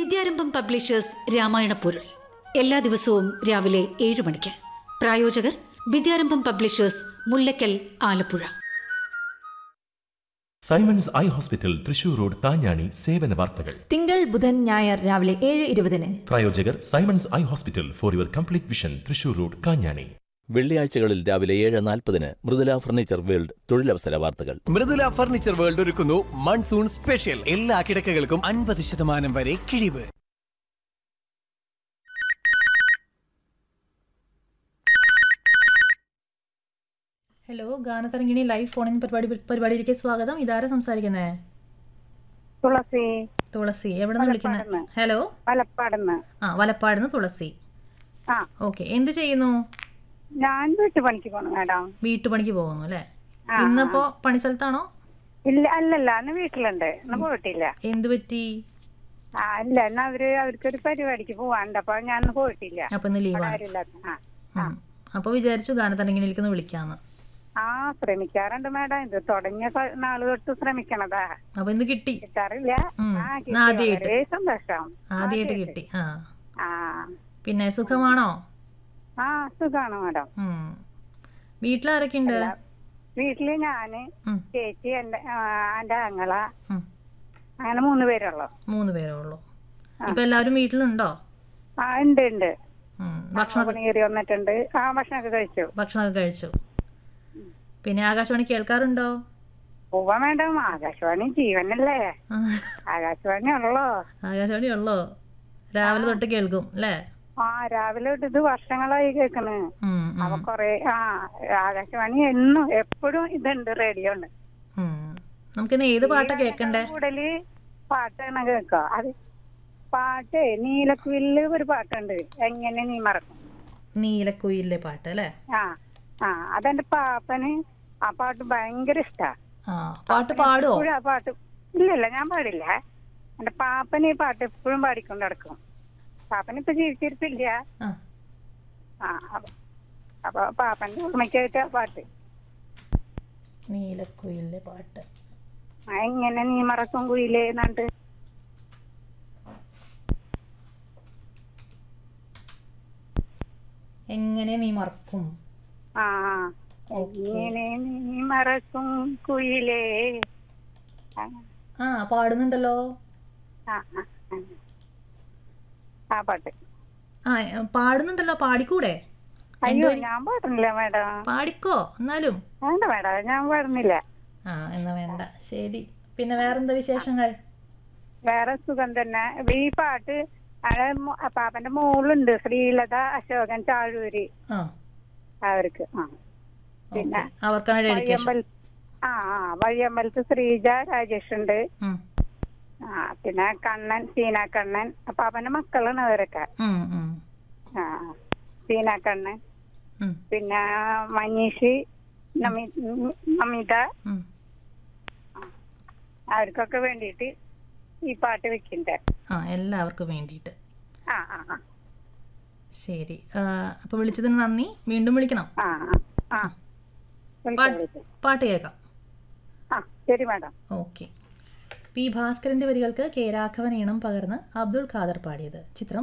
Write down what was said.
വിദ്യാരംഭം publishers Ramayana പൊരുൾ എല്ലാ ദിവസവും രാവിലെ ഏഴ് മണിക്ക് പ്രായോജകർ Vidyarambham publishers Mullakkal Alappuzha Simons eye hospital Thrissur road താഞ്ഞാണി സേവന വാർത്തകൾ തിങ്കൾ ബുധൻ ഞായർ രാവിലെ ഏഴ് ഇരുപതിന് പ്രായോജകർ Simons eye hospital for your complete vision Thrissur road Kanjani വെള്ളിയാഴ്ചകളിൽ രാവിലെ ഏഴ് നാൽപ്പതിന് മൃദുല ഫർണിച്ചർ വേൾഡ് തൊഴിലവസര വാർത്തകൾ മൃദുല ഫർണിച്ചർ വേൾഡ് ഒരുക്കുന്നു മൺസൂൺ സ്പെഷ്യൽ എല്ലാ കിടക്കകൾക്കും അൻപത് ശതമാനം വരെ കിഴിവ് ഹലോ ഗാനതരംഗിണി ലൈവ് ഫോണിൻ പരിപാടി പരിപാടിയിലേക്ക് സ്വാഗതം ഇതാരാ സംസാരിക്കുന്നേ തുളസി തുളസി എവിടെ നിന്ന് വിളിക്കുന്നത് വലപ്പാടുന്ന്. ഹലോ പലപ്പാടുന്ന് ആ വലപ്പാടുന്ന് തുളസി ആ ഓക്കെ എന്ത് ചെയ്യുന്നു ഞാൻ വീട്ടുപണിക്ക് പോണു മാഡം വീട്ടുപണിക്ക് പോകുന്നു അല്ലേ ആ, ഇന്നപ്പോ പണിസ്ഥലത്താണോ ഇല്ല അല്ലല്ല ഇന്ന് വീട്ടിലുണ്ട് ഇന്ന് പോയിട്ടില്ല എന്ത് പറ്റി ആ ഇല്ല എന്നാ അവര് അവർക്കൊരു പരിപാടിക്ക് പോവാണ്ട് അപ്പൊ ഞാൻ ഇന്ന് പോയിട്ടില്ല അപ്പൊ ഇന്ന് ഇവിടെ ലീവാണ് ആരുമില്ലാത്ത ആ അപ്പൊ വിചാരിച്ചു ഗാനതരംഗിണിയിലേക്ക് ഒന്ന് വിളിക്കാന്ന് ആ ശ്രമിക്കാറുണ്ട് മാഡം ഇത് തുടങ്ങിയ സ- നാള് തൊട്ട് ശ്രമിക്കണതാ അപ്പൊ ഇന്ന് കിട്ടി കിട്ടാറില്ല ഉം. ആ കിട്ടി. ആദ്യായിട്ട്. വളരെ സന്തോഷം ആദ്യമായിട്ട് കിട്ടി ആ ആ പിന്നെ സുഖമാണോ ആ സുഖാണ് മാഡം ഉം വീട്ടിലാരൊക്കെ ഉണ്ട് വീട്ടില് ഞാന് ഉം. ചേച്ചി എന്റെ ആ, എന്റെ ആങ്ങള ഉം. അങ്ങനെ മൂന്ന് പേരുള്ളു മൂന്ന് പേരേ ഉള്ളൂ ഇപ്പൊ എല്ലാവരും വീട്ടിലുണ്ടോ ആ ഉണ്ട് ഉണ്ട് ഉം. ഭക്ഷണം ഭക്ഷണം കയറി വന്നിട്ടുണ്ട് ആ ഭക്ഷണമൊക്കെ കഴിച്ചു ഭക്ഷണമൊക്കെ കഴിച്ചു പിന്നെ ആകാശവാണി കേൾക്കാറുണ്ടോ പോവാൻ വേണ്ട ആകാശവാണി ജീവനല്ലേ ആ, ആകാശവാണി ഉള്ളോ ആകാശവാണി ഉള്ളോ രാവിലെ തൊട്ട് കേൾക്കും അല്ലേ ആ രാവിലെ തൊട്ട് ഇത് വർഷങ്ങളായി കേൾക്കണ് ഉം, ഉം, അപ്പൊ കൊറേ ആ ആകാശവാണി എന്നും എപ്പോഴും ഇതുണ്ട് റേഡിയോ ഉണ്ട് ഉം. നമുക്കിന്ന് ഏത് പാട്ടാ കേൾക്കണ്ടേ കൂടുതല് പാട്ടാണ് കേൾക്കുക അത് പാട്ട് നീലക്കുയില് ഒരു പാട്ടുണ്ട് എങ്ങനെ നീ മറക്കും നീലക്കുയിലെ പാട്ട് അല്ലേ ആ ആ അതെന്റെ പാപ്പന് ആ പാട്ട് ഭയങ്കര ഇഷ്ടാ ആ പാട്ട് പാടുവോ എപ്പോഴും ആ പാട്ട് ഇല്ലല്ല ഞാൻ പാടില്ല എന്റെ പാപ്പന് ഈ പാട്ട് എപ്പോഴും പാടിക്കൊണ്ട് നടക്കും പാപ്പൻ ഇപ്പൊ ജീവിച്ചിരിപ്പില്ല ആ ആ അപ്പൊ- അപ്പൊ പാപ്പന്റെ ഓർമ്മയ്ക്കായിട്ട് ആ പാട്ട് നീലക്കുയിലെ പാട്ട് ആ, എങ്ങനെ നീ മറക്കും കുയിലേ എന്നിട്ട് എങ്ങനെ നീ മറക്കും ആ എങ്ങനെ നീ മറക്കും കുയിലേ ആ, ആ പാടുന്നുണ്ടല്ലോ ആ, ആ, ആ. ആ പാട്ട് ആ പാടുന്നുണ്ടല്ലോ പാടിക്കൂടെ അയ്യോ ഞാൻ പാടുന്നില്ല മേഡം പാടിക്കോ എന്നാലും വേണ്ട മേഡം ഞാൻ പാടുന്നില്ല ആ എന്നാ വേണ്ട ശരി പിന്നെ വേറെന്താ വിശേഷങ്ങൾ വേറെ സുഖം തന്നെ ഈ പാട്ട് അവിടെ മോ- പാപ്പന്റെ മോളുണ്ട് ശ്രീലത അശോകൻ ചാഴൂര് ആ അവർക്ക് ആ പിന്നെ ഓക്കേ. അവർക്കാണ് ഡെഡിക്കേഷൻ വഴിയമ്പൽ ആ ആ വഴിയമ്പലത്ത് ശ്രീജ രാജേഷ് ഉണ്ട് ഉം ആ പിന്നെ കണ്ണൻ സീന കണ്ണൻ പാപ്പന്റെ മക്കളാണ് അവരൊക്കെ ഉം ഉം ആ സീന കണ്ണൻ ഉം പിന്നെ മനീഷ് നമി- നമിത ഉം അവർക്കൊക്കെ വേണ്ടിയിട്ട് ഈ പാട്ട് വെക്കണ്ടേ ആ എല്ലാവർക്കും വേണ്ടിയിട്ട് ആ ആ ആ ശരി അപ്പോൾ വിളിച്ചതിന് നന്ദി വീണ്ടും വിളിക്കണം ആ ആ ആ വിളിക്കാം, പാട്ട് വിളിക്കാം. പാട്ട് കേൾക്കാം ആ ശരി മാഡം ഓക്കെ പി ഭാസ്കരന്റെ വരികൾക്ക് കെ രാഘവൻ ഈണം പകർന്ന് അബ്ദുൾ ഖാദർ പാടിയത് ചിത്രം